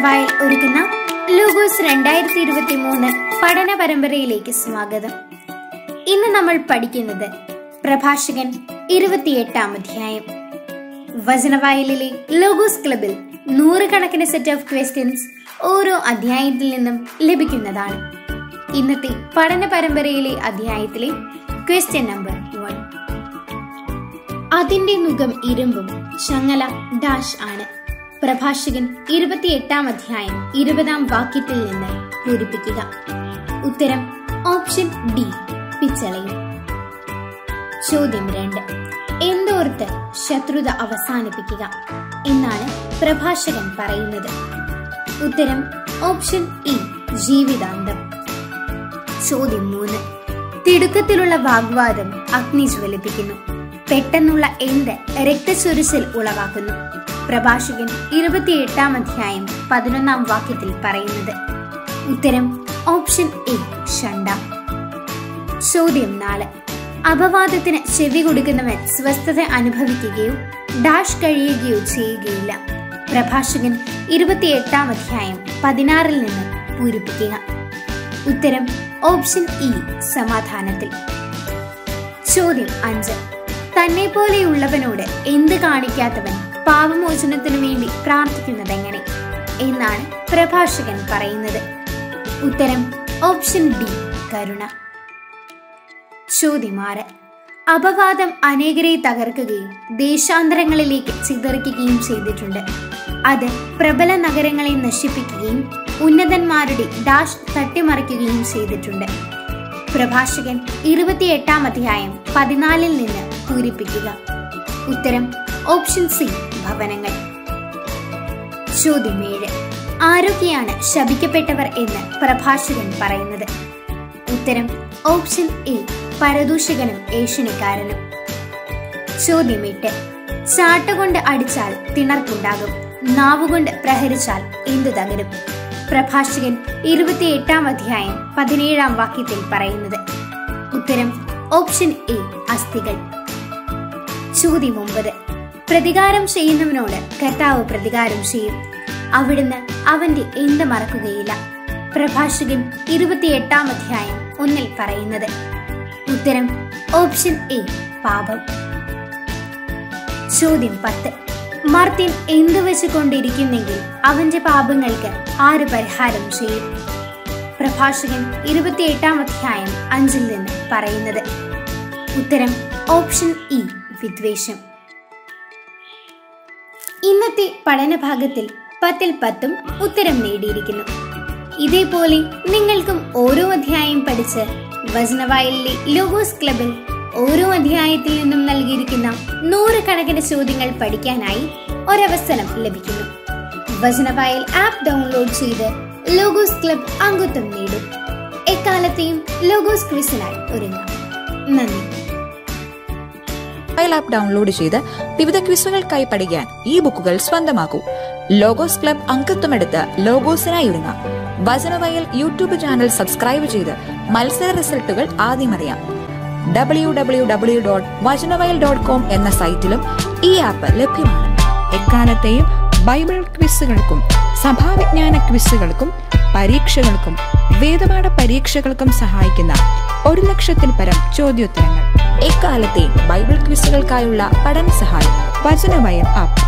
വയൽ ഒരുക്കുന്ന ലോഗോസ് രണ്ടായിരത്തി ഇരുപത്തി മൂന്ന് പഠന പരമ്പരയിലേക്ക് സ്വാഗതം ഇന്ന് നമ്മൾ പഠിക്കുന്നത് പ്രഭാഷകൻ ഇരുപത്തിയെട്ടാം അധ്യായം വചനവായലിലെ ലോഗോസ് ക്ലബിൽ നൂറുകണക്കിന് സെറ്റ് ഓഫ് ക്വസ്റ്റ്യൻസ് ഓരോ അധ്യായത്തിൽ നിന്നും ലഭിക്കുന്നതാണ് ഇന്നത്തെ പഠന പരമ്പരയിലെ അധ്യായത്തിലെ ക്വസ്റ്റ്യൻ നമ്പർ വൺ അതിന്റെ മുഖം ഇരുമ്പും ചങ്ങല ഡാഷ് ആണ് പ്രഭാഷകൻ ഇരുപത്തിയെട്ടാം അധ്യായം ഇരുപതാം വാക്യത്തിൽ നിന്ന് പൂരിപ്പിക്കുക ഉത്തരം ഓപ്ഷൻ ഡി പിച്ചളയും ചോദ്യം രണ്ട് എന്തോർത്ത് ശത്രുത അവസാനിപ്പിക്കുക എന്നാണ് പ്രഭാഷകൻ പറയുന്നത് ഉത്തരം ഓപ്ഷൻ ഇ ജീവിതാന്തം ചോദ്യം മൂന്ന് തിടുക്കത്തിലുള്ള വാഗ്വാദം അഗ്നി ജ്വലിപ്പിക്കുന്നു പെട്ടെന്നുള്ള എന്ത് രക്തചൊരിച്ചിൽ ഉളവാക്കുന്നു പ്രഭാഷകൻ ഇരുപത്തിയെട്ടാം അധ്യായം പതിനൊന്നാം വാക്യത്തിൽ പറയുന്നത് ഉത്തരം ഓപ്ഷൻ എ ഷണ്ട ചോദ്യം നാല് അപവാദത്തിന് ചെവി കൊടുക്കുന്നവൻ സ്വസ്ഥത അനുഭവിക്കുകയോ ഡാഷ് കഴിയുകയോ ചെയ്യുകയില്ല പ്രഭാഷകൻ ഇരുപത്തിയെട്ടാം അധ്യായം പതിനാറിൽ നിന്ന് പൂരിപ്പിക്കുക ഉത്തരം ഓപ്ഷൻ ഇ സമാധാനത്തിൽ ചോദ്യം അഞ്ച് തന്നെ പോലെയുള്ളവനോട് എന്ത് കാണിക്കാത്തവൻ പാപമോചനത്തിനു വേണ്ടി പ്രാർത്ഥിക്കുന്നതെങ്ങനെ എന്നാണ് പ്രഭാഷകൻ പറയുന്നത് ഉത്തരം ഓപ്ഷൻ ഡി കരുണ ചോദ്യം ആറ് അപവാദം അനേകരെ തകർക്കുകയും ദേശാന്തരങ്ങളിലേക്ക് ചിതറിക്കുകയും ചെയ്തിട്ടുണ്ട് അത് പ്രബല നഗരങ്ങളെ നശിപ്പിക്കുകയും ഉന്നതന്മാരുടെ ഡാഷ് തട്ടിമറിക്കുകയും ചെയ്തിട്ടുണ്ട് പ്രഭാഷകൻ ഇരുപത്തിയെട്ടാം അധ്യായം പതിനാലിൽ നിന്ന് പൂരിപ്പിക്കുക ഉത്തരം ഓപ്ഷൻ സി ഭവനങ്ങൾ ചോദ്യം ഏഴ് ആരൊക്കെയാണ് ശപിക്കപ്പെട്ടവർ എന്ന് പ്രഭാഷകൻ പറയുന്നത് ഉത്തരം ഓപ്ഷൻ എ പരദൂഷകനും ഏഷ്യനിക്കാരനും ചോദ്യം എട്ട് ചാട്ടുകൊണ്ട് അടിച്ചാൽ തിണർപ്പുണ്ടാകും നാവുകൊണ്ട് പ്രഹരിച്ചാൽ എന്തു തകരും പ്രഭാഷകൻ ഇരുപത്തിയെട്ടാം അധ്യായം പതിനേഴാം വാക്യത്തിൽ പറയുന്നത് ഉത്തരം ഓപ്ഷൻ എ അസ്ഥികൾ ചോദ്യം ഒമ്പത് പ്രതികാരം ചെയ്യുന്നവനോട് കർത്താവ് പ്രതികാരം ചെയ്യും അവിടുന്ന് അവന്റെ എന്ത് മറക്കുകയില്ല പ്രഭാഷകൻ ഇരുപത്തിയെട്ടാം അധ്യായം ഒന്നിൽ പറയുന്നത് ഉത്തരം ഓപ്ഷൻ എ പാപം ചോദ്യം പത്ത് മർത്തിൻ എന്തു വെച്ചുകൊണ്ടിരിക്കുന്നെങ്കിൽ അവന്റെ പാപങ്ങൾക്ക് ആര് പരിഹാരം ചെയ്യും പ്രഭാഷകൻ ഇരുപത്തിയെട്ടാം അധ്യായം അഞ്ചിൽ നിന്ന് പറയുന്നത് ഉത്തരം ഓപ്ഷൻ ഇ വിദ്വേഷം ഇന്നത്തെ പഠനഭാഗത്തിൽ പത്തിൽ പത്തും ഉത്തരം നേടിയിരിക്കുന്നു ഇതേപോലെ നിങ്ങൾക്കും ഓരോ അധ്യായം പഠിച്ച് വചനവായലിലെ ലോഗോസ് ക്ലബിൽ ഓരോ അധ്യായത്തിൽ നിന്നും നൽകിയിരിക്കുന്ന നൂറുകണക്കിന് ചോദ്യങ്ങൾ പഠിക്കാനായി ഒരവസരം ലഭിക്കുന്നു വചനവായൽ ആപ്പ് ഡൗൺലോഡ് ചെയ്ത് ലോഗോസ് ക്ലബ് അംഗത്വം നേടും എക്കാലത്തെയും ലോഗോസ് ക്വിസിനായി ഒരുങ്ങാം നന്ദി മൊബൈൽ ആപ്പ് ഡൗൺലോഡ് ചെയ്ത് വിവിധ ക്വിസുകൾക്കായി പഠിക്കാൻ ഈ ബുക്കുകൾ സ്വന്തമാക്കൂ ലോഗോസ് ക്ലബ് അംഗത്വമെടുത്ത് ലോഗോസിനായി ഒരുങ്ങാം വചനവയൽ യൂട്യൂബ് ചാനൽ സബ്സ്ക്രൈബ് ചെയ്ത് മത്സര റിസൾട്ടുകൾ ആദ്യം അറിയാം W W W dot Vachanavayal dot com എന്ന സൈറ്റിലും ഈ ആപ്പ് ലഭ്യമാണ് എക്കാലത്തെയും ബൈബിൾ ക്വിസുകൾക്കും സഭാവിജ്ഞാന ക്വിസുകൾക്കും പരീക്ഷകൾക്കും വേദപാഠ പരീക്ഷകൾക്കും സഹായിക്കുന്ന ഒരു ലക്ഷത്തിൽ പരം ചോദ്യോത്തരങ്ങൾ എക്കാലത്തെയും ബൈബിൾ ക്വിസുകൾക്കായുള്ള പഠന സഹായം വചനവയൽ ആപ്പ്